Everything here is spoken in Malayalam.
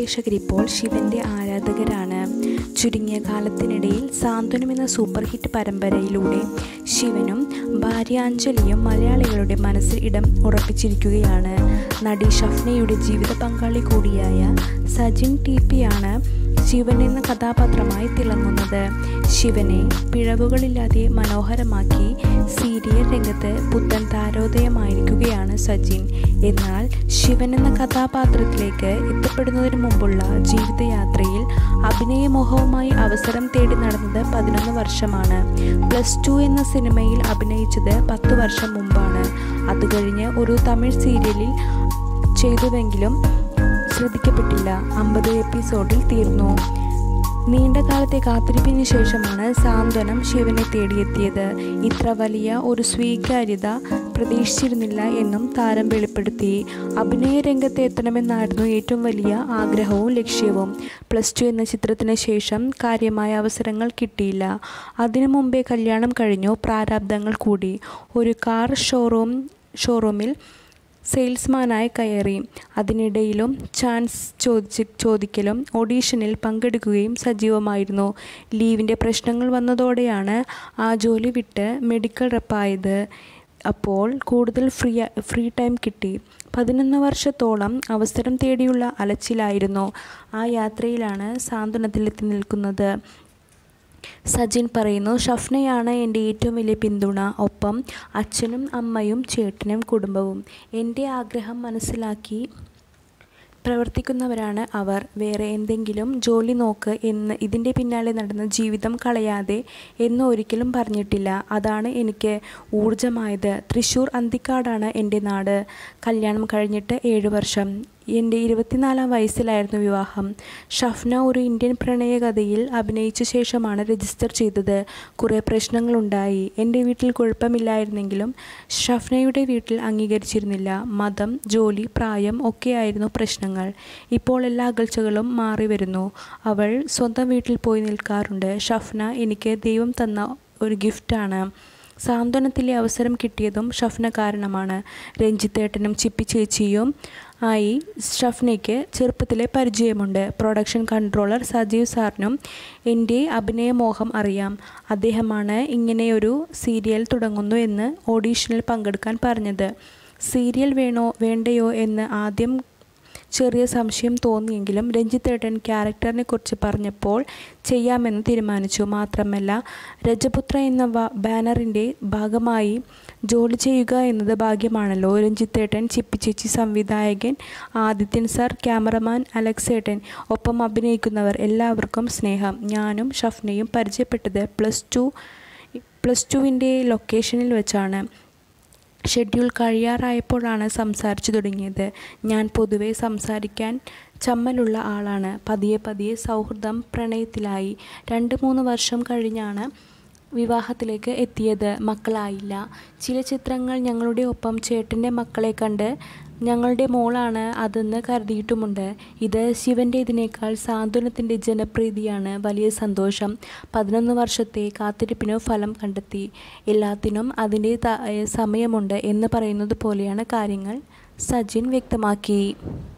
പ്രേക്ഷകരിപ്പോൾ ശിവന്റെ ആരാധകരാണ് ചുരുങ്ങിയ കാലത്തിനിടയിൽ സാന്ത്വനം എന്ന സൂപ്പർ ഹിറ്റ് പരമ്പരയിലൂടെ ശിവനും ഭാര്യ അഞ്ജലിയും മലയാളികളുടെ മനസ്സിൽ ഇടം ഉറപ്പിച്ചിരിക്കുകയാണ് നടി ഷഫ്നയുടെ ജീവിത പങ്കാളി കൂടിയായ സജിൻ ടി പിയാണ് ശിവൻ എന്ന കഥാപാത്രമായി തിളങ്ങുന്നത് ശിവനെ പിഴവുകളില്ലാതെ മനോഹരമാക്കി സീരിയൽ രംഗത്ത് പുത്തൻ താരോദയമായിരിക്കുകയാണ് സജിൻ എന്നാൽ ശിവൻ എന്ന കഥാപാത്രത്തിലേക്ക് എത്തപ്പെടുന്നതിന് മുമ്പുള്ള ജീവിതയാത്രയിൽ അഭിനയമോഹവുമായി അവസരം തേടി നടന്നത് പതിനൊന്ന് വർഷമാണ് പ്ലസ് ടു എന്ന സിനിമയിൽ അഭിനയിച്ചത് പത്ത് വർഷം മുമ്പാണ് അത് കഴിഞ്ഞ് ഒരു തമിഴ് സീരിയലിൽ ചെയ്തുവെങ്കിലും ശ്രദ്ധിക്കപ്പെട്ടില്ല അമ്പത് എപ്പിസോഡിൽ തീർന്നു നീണ്ട കാലത്തെ കാത്തിരിപ്പിന് ശേഷമാണ് സാന്ത്വനം ശിവനെ തേടിയെത്തിയത് ഇത്ര വലിയ ഒരു സ്വീകാര്യത പ്രതീക്ഷിച്ചിരുന്നില്ല എന്നും താരം വെളിപ്പെടുത്തി അഭിനയ രംഗത്ത് എത്തണമെന്നായിരുന്നു ഏറ്റവും വലിയ ആഗ്രഹവും ലക്ഷ്യവും പ്ലസ് ടു എന്ന ചിത്രത്തിന് ശേഷം കാര്യമായ അവസരങ്ങൾ കിട്ടിയില്ല അതിനു മുമ്പേ കല്യാണം കഴിഞ്ഞു പ്രാരാബ്ദങ്ങൾ കൂടി ഒരു കാർ ഷോറൂം ഷോറൂമിൽ സെയിൽസ്മാനായി കയറി അതിനിടയിലും ചാൻസ് ചോദിച്ച് ചോദിക്കലും ഓഡീഷനിൽ പങ്കെടുക്കുകയും സജീവമായിരുന്നു ലീവിൻ്റെ പ്രശ്നങ്ങൾ വന്നതോടെയാണ് ആ ജോലി വിട്ട് മെഡിക്കൽ റെപ്പായത് അപ്പോൾ കൂടുതൽ ഫ്രീ ഫ്രീ ടൈം കിട്ടി പതിനൊന്ന് വർഷത്തോളം അവസരം തേടിയുള്ള അലച്ചിലായിരുന്നു ആ യാത്രയിലാണ് സാന്ത്വനത്തിലെത്തി നിൽക്കുന്നത് സജിൻ പറയുന്നു ഷഫ്നയാണ് എൻ്റെ ഏറ്റവും വലിയ പിന്തുണ ഒപ്പം അച്ഛനും അമ്മയും ചേട്ടനും കുടുംബവും എൻ്റെ ആഗ്രഹം മനസ്സിലാക്കി പ്രവർത്തിക്കുന്നവരാണ് അവർ വേറെ എന്തെങ്കിലും ജോലി നോക്ക് എന്ന് ഇതിൻ്റെ പിന്നാലെ നടന്ന ജീവിതം കളയാതെ എന്ന് ഒരിക്കലും പറഞ്ഞിട്ടില്ല അതാണ് എനിക്ക് ഊർജമായത് തൃശ്ശൂർ അന്തിക്കാടാണ് എൻ്റെ നാട് കല്യാണം കഴിഞ്ഞിട്ട് ഏഴ് വർഷം എൻ്റെ ഇരുപത്തിനാലാം വയസ്സിലായിരുന്നു വിവാഹം ഷഫ്ന ഒരു ഇന്ത്യൻ പ്രണയകഥയിൽ അഭിനയിച്ച ശേഷമാണ് രജിസ്റ്റർ ചെയ്തത് കുറേ പ്രശ്നങ്ങളുണ്ടായി എൻ്റെ വീട്ടിൽ കുഴപ്പമില്ലായിരുന്നെങ്കിലും ഷഫ്നയുടെ വീട്ടിൽ അംഗീകരിച്ചിരുന്നില്ല മതം ജോലി പ്രായം ഒക്കെയായിരുന്നു പ്രശ്നങ്ങൾ ഇപ്പോൾ എല്ലാ അകൽച്ചകളും മാറി വരുന്നു അവൾ സ്വന്തം വീട്ടിൽ പോയി നിൽക്കാറുണ്ട് ഷഫ്ന എനിക്ക് ദൈവം തന്ന ഒരു ഗിഫ്റ്റാണ് സാന്ത്വനത്തിലെ അവസരം കിട്ടിയതും ഷഫ്ന കാരണമാണ് രഞ്ജിത്തേട്ടനും ചിപ്പി ചേച്ചിയും ആയി ഷഫ്നയ്ക്ക് ചെറുപ്പത്തിലെ പരിചയമുണ്ട് പ്രൊഡക്ഷൻ കൺട്രോളർ സജീവ് സാറിനും എൻ്റെ അഭിനയമോഹം അറിയാം അദ്ദേഹമാണ് ഇങ്ങനെയൊരു സീരിയൽ തുടങ്ങുന്നു എന്ന് ഓഡീഷനിൽ പങ്കെടുക്കാൻ പറഞ്ഞത് സീരിയൽ വേണോ വേണ്ടയോ എന്ന് ആദ്യം ചെറിയ സംശയം തോന്നിയെങ്കിലും രഞ്ജിത്തേട്ടൻ ക്യാരക്ടറിനെ കുറിച്ച് പറഞ്ഞപ്പോൾ ചെയ്യാമെന്ന് തീരുമാനിച്ചു മാത്രമല്ല രജപുത്ര എന്ന ബാനറിൻ്റെ ഭാഗമായി ജോലി ചെയ്യുക എന്നത് ഭാഗ്യമാണല്ലോ രഞ്ജിത്തേട്ടൻ ചിപ്പിച്ചേച്ചി സംവിധായകൻ ആദിത്യൻ സാർ ക്യാമറമാൻ അലക്സേട്ടൻ ഒപ്പം അഭിനയിക്കുന്നവർ എല്ലാവർക്കും സ്നേഹം ഞാനും ഷഫ്നയും പരിചയപ്പെട്ടത് പ്ലസ് ടു പ്ലസ് ടുവിൻ്റെ ലൊക്കേഷനിൽ വെച്ചാണ് ഷെഡ്യൂൾ കഴിയാറായപ്പോഴാണ് സംസാരിച്ചു തുടങ്ങിയത് ഞാൻ പൊതുവെ സംസാരിക്കാൻ ചമ്മലുള്ള ആളാണ് പതിയെ പതിയെ സൗഹൃദം പ്രണയത്തിലായി രണ്ട് മൂന്ന് വർഷം കഴിഞ്ഞാണ് വിവാഹത്തിലേക്ക് എത്തിയത് മക്കളായില്ല ചില ചിത്രങ്ങൾ ഞങ്ങളുടെ ഒപ്പം ചേട്ടൻ്റെ മക്കളെ കണ്ട് ഞങ്ങളുടെ മോളാണ് അതെന്ന് കരുതിയിട്ടുമുണ്ട് ഇത് ശിവൻ്റെ ഇതിനേക്കാൾ സാന്ത്വനത്തിൻ്റെ ജനപ്രീതിയാണ് വലിയ സന്തോഷം പതിനൊന്ന് വർഷത്തെ കാത്തിരിപ്പിന് ഫലം കണ്ടെത്തി എല്ലാത്തിനും അതിൻ്റെ സമയമുണ്ട് എന്ന് പറയുന്നത് പോലെയാണ് കാര്യങ്ങൾ സജിൻ വ്യക്തമാക്കി